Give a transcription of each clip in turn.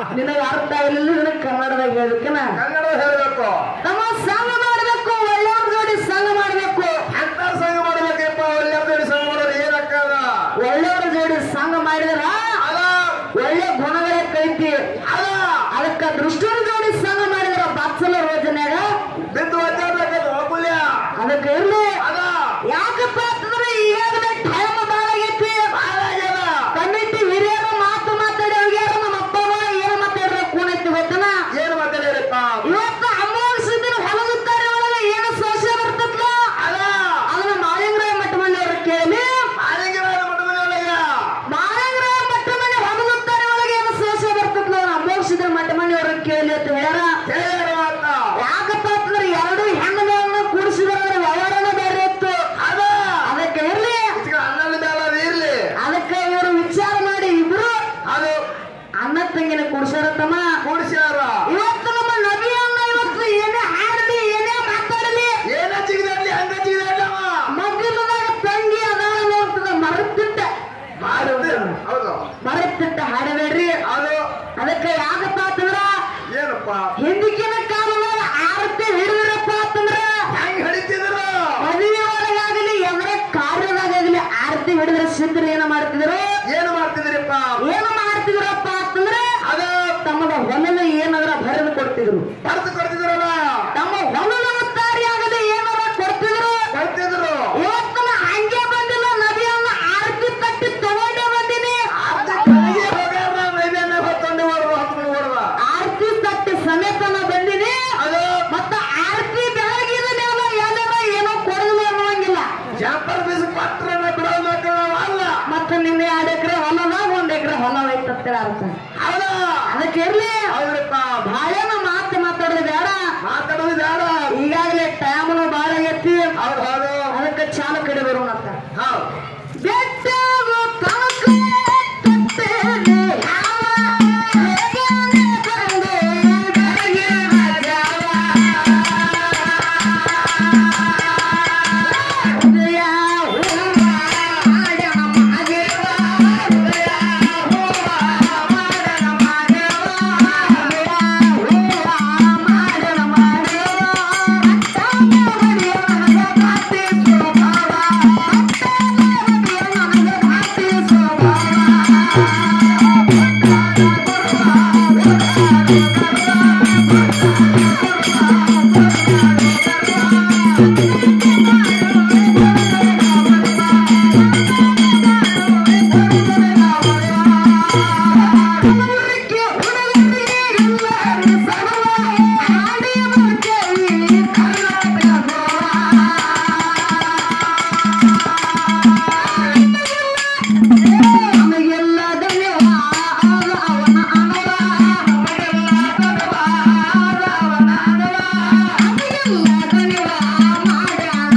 ನಿನಗೆ ಅರ್ಥ ಆಗಲಿಲ್ಲ ನಿನಗೆ ಕನ್ನಡದಾಗ ಹೇಳ್ಬೇಕೇನ ಕನ್ನಡ ಹೇಳ್ಬೇಕು ನಮ್ಮ ಸಂಘ ಮಾಡಬೇಕು ಒಳ್ಳೆಯವ್ರ ಜೋಡಿ ಸಂಘ ಮಾಡಬೇಕು ಅಂತ ಸಂಘ ಮಾಡ್ಬೇಕಪ್ಪ ಒಳ್ಳೆ ಜೋಡಿ ಸಂಘ ಮಾಡೋರು ಏನಕ್ಕದ ಒಳ್ಳೆಯವ್ರ ಜೋಡಿ ಸಂಘ ಮಾಡಿದ್ರ ಅದ ಒಳ್ಳೆ ಗುಣಗಳೇ ಕೈತಿ ಅದ ಅದಕ್ಕ ದೃಷ್ಟಿಯ ಜೋಡಿ ಸಂಘ ಮಾಡಿದ್ರ ಬಚ್ಚಲ ಯೋಜನೆಗ ಬಿದ್ದು ಒದ್ದಾಡ್ಬೇಕದು ಒಬ್ಬಲ್ಯ ಅದಕ್ಕೆ ಇರ್ಲಿ ಅದ ಯಾಕಪ್ಪ ಅಂತಂದ್ರೆ ಈಗಾಗಲೇ ಟೈಮ್ ಭಾಳ ಆಗೈತಿ ಹಾಳಾಗ್ಯದ ಕಮಿಟಿ ಹಿರಿಯರು ಮಾತು ಮಾತಾಡಿ ಹೋಗ್ಯಾರ ನಮ್ಮ ಅಪ್ಪ ಅಮ್ಮ ಏನು ಮಾತಾಡ್ರ ಕೂನೈತಿ ಗೊತ್ತನ ಏನು ಮಾತಾಡಿರಪ್ಪ ಇವತ್ತು ಅಮ್ಮೋರ್ ಸುದ್ದಿನ ಹೊಲಗುತ್ತಾರೆ ಒಳಗೆ ಏನು ಸೋಸೆ ಬರ್ತದ್ಲ ಅದ ಅದನ್ನ ಮಾಳಿಂಗರಾಯ ಮಠ ಮನೆಯವ್ರು ಕೇಳಿ ಆಲಿಂಗರಾಯ ಮಠ ಮನೆಯೊಳಗ ಮಾಳಿಂಗರಾಯ ಮಠ ಮನೆ ಹೊಲಗುತ್ತಾರೆ ಒಳಗೆ ಏನು ಸೋಸೆ ಬರ್ತದ್ಲ ಅವ್ರು ಅಮ್ಮೋರ್ ಸುದ್ದಿನ ಮಠ ಮನೆಯವ್ರು ಕೇಳಿ ಅಂತ ಹೇಳ್ಯಾರ ಹೇಳ್ಯಾರ ಮಾತ ಯಾಕಪ್ಪ ಅಂತಂದ್ರೆ ಎರಡು ಹೆಣ್ಣುಗಳನ್ನ ಕೂಡಿಸಿದ್ರೆ ವ್ಯವಹಾರನ ಬೇರೆ ಇತ್ತು ಅದ ಅದಕ್ಕೆ ಇರ್ಲಿ ಇದಕ್ಕೆ ಹನ್ನೊಂದು ಬೇಡ ಅದು ಇರ್ಲಿ ಅದಕ್ಕೆ ಇವರು ವಿಚಾರ ಮಾಡಿ ಇಬ್ರು ಅದು ಅಣ್ಣ ತಂಗಿನ ಕೂಡಿಸ್ಯಾರತ್ತಮ್ಮ ಕೂಡಿಸ್ಯಾರ ಇವತ್ತು ನಮ್ಮ ನಬಿಯನ್ನ ಇವತ್ತು ಏನೇ ಹಾಡಲಿ ಏನೇ ಮಾತಾಡಲಿ ಏನ ಜಿಗಿದಾಡ್ಲಿ ಹಂಗ ಜಿಗಿದಾಡ್ಲವ ಮಗ್ಗಲದಾಗ ತಂಗಿ ಅದಾಳ ನೋಡ್ತದ ಮರತ್ತಿಟ್ಟ ಮಾಡುತ್ತೆ ಹೌದು ಮರತ್ತಿಟ್ಟ ಹಾಡಬೇಡ್ರಿ ಅದು ಅದಕ್ಕೆ ಯಾಕಪ್ಪ ಅಂತಂದ್ರ ಏನಪ್ಪ ಹಿಂದಿಕಿನ ಕಾಲದಾಗ ಆರತಿ ಹಿಡಿದ್ರಪ್ಪ ಅಂತಂದ್ರ ಹೆಂಗ್ ಹಿಡಿತಿದ್ರು ಮದುವೆ ಒಳಗಾಗಲಿ ಎವರ ಕಾರ್ಯದಾಗಲಿ ಆರತಿ ಹಿಡಿದ್ರೆ ಸಿದ್ಧರು ಏನ ಮಾಡ್ತಿದ್ರು ಏನು ಮಾಡ್ತಿದ್ರಿಪ್ಪ ಏನು ಮಾಡ್ತಿದ್ರಪ್ಪ ಅಂತಂದ್ರೆ ಅದು ತಮ್ಮದ ಹೊಲದ ಏನಾದ್ರ ಬರೆದು ಕೊಡ್ತಿದ್ರು ಬರ್ದು ಕೊಡ್ತಿದ್ರಲ್ಲ ತಮ್ಮ ಹೊಲದ ಉತ್ತಾರಿಯಾಗಲಿ ಏನಾರ ಕೊಡ್ತಿದ್ರು ಕೊಡ್ತಿದ್ರು ಇವತ್ತನ ಹಂಗೆ ಬಂದಿಲ್ಲ ನದಿಯನ್ನ ಆರತಿ ತಟ್ಟಿ ತಗೊಂಡೇ ಬಂದಿನಿ ಅರ್ಧ ಕೈಗೆ ಹೋಗ್ಯಾರ ನೈವೇದ್ಯ ಹೊತ್ತೊಂದು ಓಡುವ ಹೊತ್ಕೊಂಡು ಓಡುವ ಆರತಿ ತಟ್ಟಿ ಸಮೇತನ ಬಂದಿನಿ ಅದು ಮತ್ತ ಆರತಿ ಬೆಳಗಿದ ಮೇಲೆ ಎಲ್ಲೆಲ್ಲ ಏನೋ ಕೊಡಲಿಲ್ಲ ಅನ್ನುವಂಗಿಲ್ಲ ಜಾಂಪರ್ ಬೀಸ್ ಪತ್ರನ ಬಿಡೋ ಮಕ್ಕಳು ಅಲ್ಲ ಮತ್ತ ನಿನ್ನೆ ಎರಡು ಎಕರೆ ಹೊಲದಾಗ ಒಂದ್ ಎಕರೆ ಹೊಲ ಐತಂತ ಅರ್ಥ ಹೌದಾ ಅದಕ್ಕೆ ಇರ್ಲಿ ಹೌದ್ರಪ್ಪ ಬಾಳೆನ ಮಾತು ಮಾತಾಡೋದು ಬೇಡ ಮಾತಾಡೋದು ಬೇಡ ಈಗಾಗಲೇ ಟೈಮ್ನು ಬಾಳ ಎತ್ತಿ ಹೌದು ಹೌದು ಅದಕ್ಕೆ ಚಾಲ ಕಡೆ ಬರೋಣ ಅಂತ ಹೌದು ಬೆಟ್ಟವು ತನಕ ತಟ್ಟೆಗೆ ಯಾವ ಹೇಗನೆ ಬಂದೆ ಬೆಳಗಿನ ಜಾವ. ಹೃದಯ ಹೂವ ಮಾಡಣ ಮಹಾದೇವ. ಹೃದಯ ಹೂವ ಮಾಡಣ ಮಹಾದೇವ. ಹೃದಯ ಹೂವ ಮಾಡಣ ಮಹಾದೇವ. ಅಟ್ಟಾಗ ಬಡಿಯ ನನಗ ಮಾತೆ ಸ್ವಭಾವ. ನಮಗೆಲ್ಲ ಧನ್ಯವಾದ ಅವನ ಅನುಭವ ನಮಗೆಲ್ಲ ಧನ್ಯವಾದ ಅವನ ಅನುಭವ ನಮಗೆಲ್ಲ ಧನ್ಯವಾದ ಮಾಡೋಣ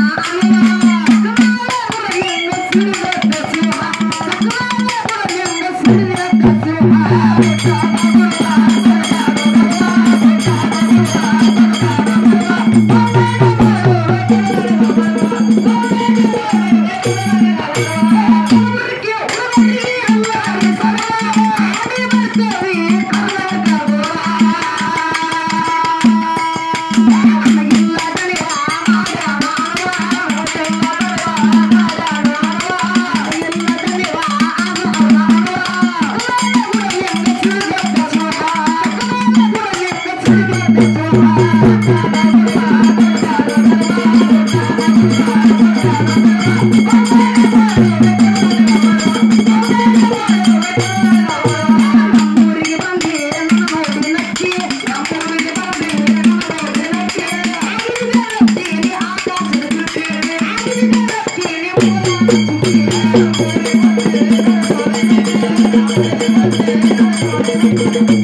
Thank you.